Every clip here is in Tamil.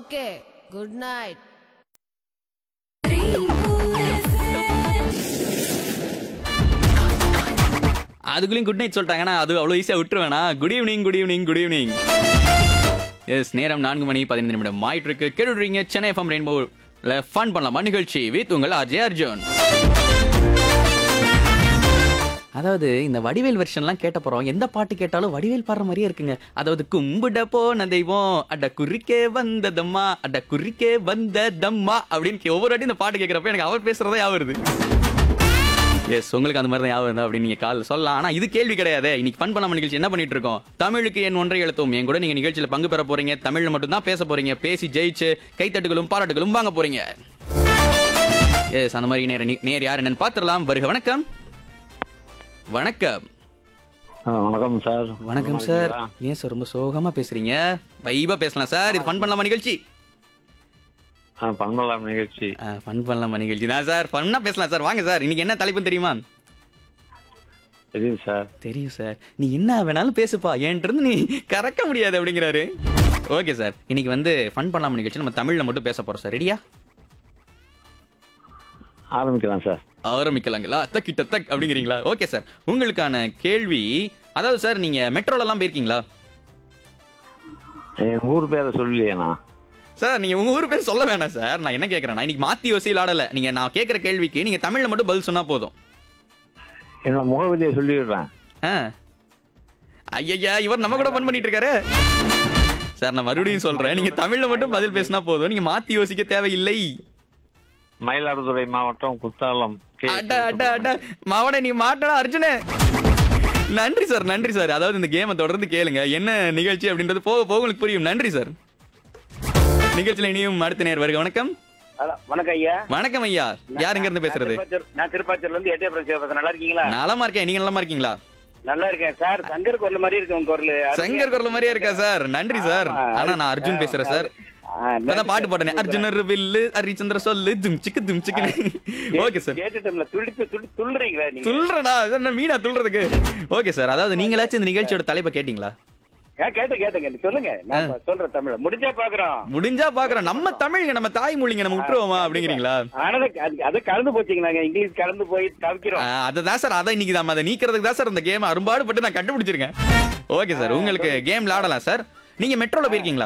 ஓகே குட் நைட் அதுக்குள்ளேயும் குட் நைட் சொல்லிட்டாங்கன்னா அது அவ்வளோ ஈஸியாக விட்டுருவேனா good evening good evening good evening yes நேரம் நான்கு மணி பதினைந்து நிமிடம் ஆயிட்டு இருக்கு கேட்டுடுறீங்க சென்னை எஃப்எம் ரெயின்போவில் ஃபன் பண்ணலாமா நிகழ்ச்சி வித் உங்கள் அஜய் அர்ஜுன் அதாவது இந்த வடிவேல் வெர்ஷன்லாம் கேட்ட போறோம் எந்த பாட்டு கேட்டாலும் வடிவேல் பாடுற மாதிரியே இருக்குங்க அதாவது கும்பிட போன தெய்வம் அட குறிக்கே வந்ததம்மா அட குறிக்கே வந்ததம்மா அப்படின்னு கே- ஒவ்வொரு வாட்டி இந்த பாட்டு கேட்குறப்ப எனக்கு அவர் பேசுறதே ஞாபகம் வருது எஸ் உங்களுக்கு அந்த மாதிரி தான் ஞாபகம் இருந்தா அப்படின்னு நீங்க கால் சொல்லலாம் ஆனா இது கேள்வி கிடையாது இன்னைக்கு ஃபன் பண்ணாம நிகழ்ச்சி என்ன பண்ணிட்டு இருக்கோம் தமிழுக்கு என் ஒன்றை எழுத்தும் என் கூட நீங்க நிகழ்ச்சியில பங்கு பெற போறீங்க தமிழ்ல மட்டும் தான் பேச போறீங்க பேசி ஜெயிச்சு கைத்தட்டுகளும் பாராட்டுகளும் வாங்க போறீங்க எஸ் அந்த மாதிரி நேர நேர் யார் என்னன்னு பாத்துடலாம் வருக வணக்கம் வணக்கம் ஆ, வணக்கம் சார் வணக்கம் சார் ஏன் சார் ரொம்ப சோகமா பேசுறீங்க வைபா பேசலாம் சார் இது ஃபன் பண்ணலாமா நிகழ்ச்சி ஆ, பண்பலாம் நிகழ்ச்சி ஃபன் பண்ணலாமா நிகழ்ச்சி தான் சார் ஃபன்னா பேசலாம் சார் வாங்க சார் இன்னைக்கு என்ன தலைப்புன்னு தெரியுமா தெரியும் சார் தெரியும் சார் நீ என்ன வேணாலும் பேசுப்பா என்கிட்ட நீ கறக்க முடியாது அப்படிங்கிறாரு ஓகே சார் இன்னைக்கு வந்து ஃபன் பண்ணலாம் நிகழ்ச்சி நம்ம தமிழ்ல மட்டும் பேச போறோம் சார் ரெடியா ஆரம்பிக்கலாம் சார் ஆரம்பிக்கலாங்களா தக்கிட்ட தக் அப்படிங்கிறீங்களா ஓகே சார் உங்களுக்கான கேள்வி அதாவது சார் நீங்க மெட்ரோல எல்லாம் போயிருக்கீங்களா என் ஊர் பேரை சொல்லலையேண்ணா சார் நீங்க உங்க ஊர் பேர் சொல்ல வேணாம் சார் நான் என்ன கேக்குறேன் நான் இன்னைக்கு மாத்தி யோசி ஆடல நீங்க நான் கேக்குற கேள்விக்கு நீங்க தமிழ்ல மட்டும் பதில் சொன்னா போதும் என்னோட முகவரியை சொல்லிடுறேன் ஆ ஐயா இவர் நம்ம கூட ஃபன் பண்ணிட்டு இருக்காரு சார் நான் மறுபடியும் சொல்றேன் நீங்க தமிழ்ல மட்டும் பதில் பேசினா போதும் நீங்க மாத்தி யோசிக்க தேவையில்லை மயிலாடுதுறை மாவட்டம் குத்தாலம் கே. அட அட அட மவனே நீ மாட்டடா அர்ஜுனே நன்றி சார் நன்றி சார் அதாவது இந்த கேமை தொடர்ந்து கேளுங்க என்ன நிகழ்ச்சி அப்படின்றது போக போக உங்களுக்கு புரியும் நன்றி சார் நிகழ்ச்சியில இனியும் அடுத்த நேர் வருக வணக்கம் ஹலோ வணக்கம் ஐயா வணக்கம் ஐயா யாருங்க இருந்து பேசுறது நான் திருப்பாச்சூர் நான் திருப்பாச்சூர்ல இருந்து எட்டே பிரச்சனை பேசுறேன் நல்லா இருக்கீங்களா நலமா இருக்கேன் நீங்க நலமா இருக்கீங்களா நல்லா இருக்கேன் சார் சங்கர் குரல் மாதிரி இருக்கு உங்க குரல் சங்கர் குரல் மாதிரியே இருக்கா சார் நன்றி சார் ஆமா. ஆனா நான் அர்ஜுன் பேசுறேன் சார் இப்பதான் பாட்டு போட்டேனே அர்ஜுனர் வில்லு ஹரிச்சந்திர சொல்லு தும் சிக்கு தும் சிக்கு ஓகே சார் கேட்டுட்டோம்ல துடிப்பு துடி துள்ளுறீங்களா நீங்க துள்றடா இது என்ன மீனா துள்றதுக்கு ஓகே சார் அதாவது நீங்களாச்சும் இந்த நிகழ்ச்சியோட தலைப்பை கேட்டீங்களா ஆ, கேட்டேன் கேட்டேங்க சொல்லுங்க நான் சொல்றேன் தமிழ முடிஞ்சா பாக்குறோம் முடிஞ்சா பாக்குறோம் நம்ம தமிழ்ங்க நம்ம தாய்மொழிங்க நம்ம விட்டுருவோமா அப்படிங்கிறீங்களா ஆனா அது- அது கலந்து போச்சுங்க நாங்க இங்கிலீஷ் கலந்து போய் தவிக்கிறோம் அதுதான் சார் அதான் இன்னைக்கு நம்ம அதை நீக்கிறதுக்கு தான் சார் இந்த கேம் அரும்பாடுபட்டு நான் கண்டுபிடிச்சிருக்கேன் ஓகே சார் உங்களுக்கு கேம் விளையாடலாம் சார் நீங்க மெட்ரோல போயிருக்கீங்களா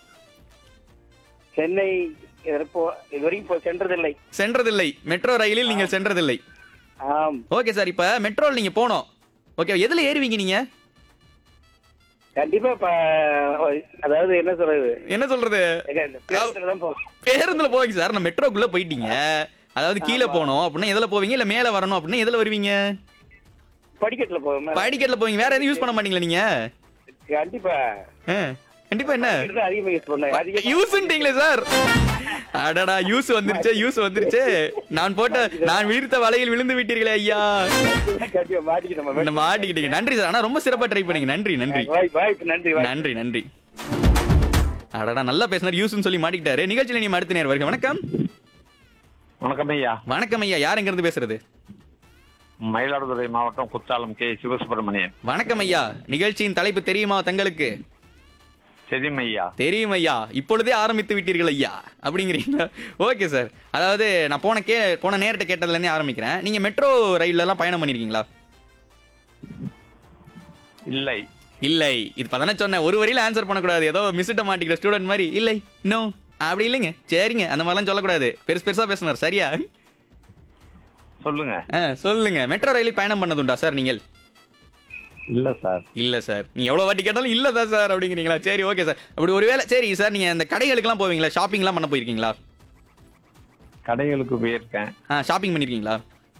சென்னை இப்போ இது வரைக்கும் போய் சென்றதில்லை சென்றதில்லை மெட்ரோ ரயிலில் நீங்கள் சென்றதில்லை ஆம் ஓகே சார் இப்ப மெட்ரோல நீங்க போனோம் ஓகே எதுல ஏறுவீங்க நீங்க கண்டிப்பா இப்ப அதாவது என்ன சொல்றது என்ன சொல்றது எங்க இந்த பேருந்துல தான் போவோம் பேருந்துல போவீங்க சார் நான் மெட்ரோக்குள்ள போயிட்டீங்க அதாவது கீழே போனோம் அப்படின்னா எதுல போவீங்க இல்ல மேல வரணும் அப்படின்னா எதுல வருவீங்க படிக்கட்டுல போவோம் படிக்கட்ல போவீங்க வேற எதுவும் யூஸ் பண்ண மாட்டீங்களா நீங்க கண்டிப்பா ஆ, கண்டிப்பா என்ன இதுதான் அதிகமா யூஸ் பண்ணேன் அதிகமா யூஸ்ன்றீங்களே சார் அடடா யூஸ் வந்துருச்சே யூஸ் வந்துருச்சே நான் போட்ட நான் வீழ்த்த வலையில் விழுந்து விட்டீர்களே ஐயா கண்டிப்பா மாட்டிக்கிட்டோம் என்ன மாட்டிக்கிட்டீங்க நன்றி சார் ஆனா ரொம்ப சிறப்பா ட்ரை பண்ணீங்க நன்றி நன்றி வாய் வாய்ப்பு நன்றி வாய் நன்றி நன்றி அடடா நல்லா பேசினார் யூஸ்னு சொல்லி மாட்டிக்கிட்டாரு நிகழ்ச்சியில நீ அடுத்த நேரம் வருக வணக்கம் வணக்கம் ஐயா வணக்கம் ஐயா யார் எங்க இருந்து பேசுறது மயிலாடுதுறை மாவட்டம் குத்தாலம் கே சிவசுப்பிரமணியன் வணக்கம் ஐயா நிகழ்ச்சியின் தலைப்பு தெரியுமா தங்களுக்கு செதிம் ஐயா தெரியும் ஐயா இப்பொழுதே ஆரம்பித்து விட்டீர்கள் ஐயா அப்படிங்கிறீங்களா ஓகே சார் அதாவது நான் போன கே போன நேரத்தை கேட்டதுலேருந்தே ஆரம்பிக்கிறேன் நீங்க மெட்ரோ ரயில்ல எல்லாம் பயணம் பண்ணிருக்கீங்களா இல்லை இல்லை இது பதானே சொன்னேன் ஒரு வரியில ஆன்சர் பண்ணக்கூடாது ஏதோ மிஸ்ட்ட மாட்டிக்கிற ஸ்டூடெண்ட் மாதிரி இல்லை நோ அப்படி இல்லைங்க சரிங்க அந்த மாதிரிலாம் சொல்லக்கூடாது பெருசு பெருசா பேசினார் சரியா சொல்லுங்க ஆ, சொல்லுங்க மெட்ரோ ரயிலில் பயணம் பண்ணதுண்டா சார் நீங்கள் இல்ல சார் இல்ல சார் நீ எவ்வளவு வாட்டி கேட்டாலும் இல்ல தான் சார் அப்படிங்கிறீங்களா சரி ஓகே சார் அப்படி ஒருவேளை சரி சார் நீங்க இந்த கடைகளுக்கெல்லாம் போவீங்களா ஷாப்பிங்லாம் பண்ண போயிருக்கீங்களா கடைகளுக்கு போயிருக்கேன் ஆ ஷாப்பிங் பண்ணிருக்கீங்களா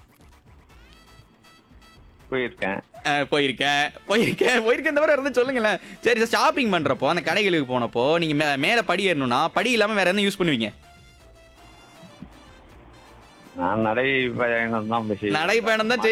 போயிருக்கேன் ஆ, போயிருக்கேன் போயிருக்கேன் போயிருக்கேன் இந்த மாதிரி இருந்து சொல்லுங்களேன் சரி சார் ஷாப்பிங் பண்றப்போ அந்த கடைகளுக்கு போனப்போ நீங்க மே- மேல படி ஏறணும்னா படி இல்லாம வேற என்ன யூஸ் பண்ணுவீங்க நான் நடை பயணம் தான் செய்வேன் நடைப்பயணம் தான்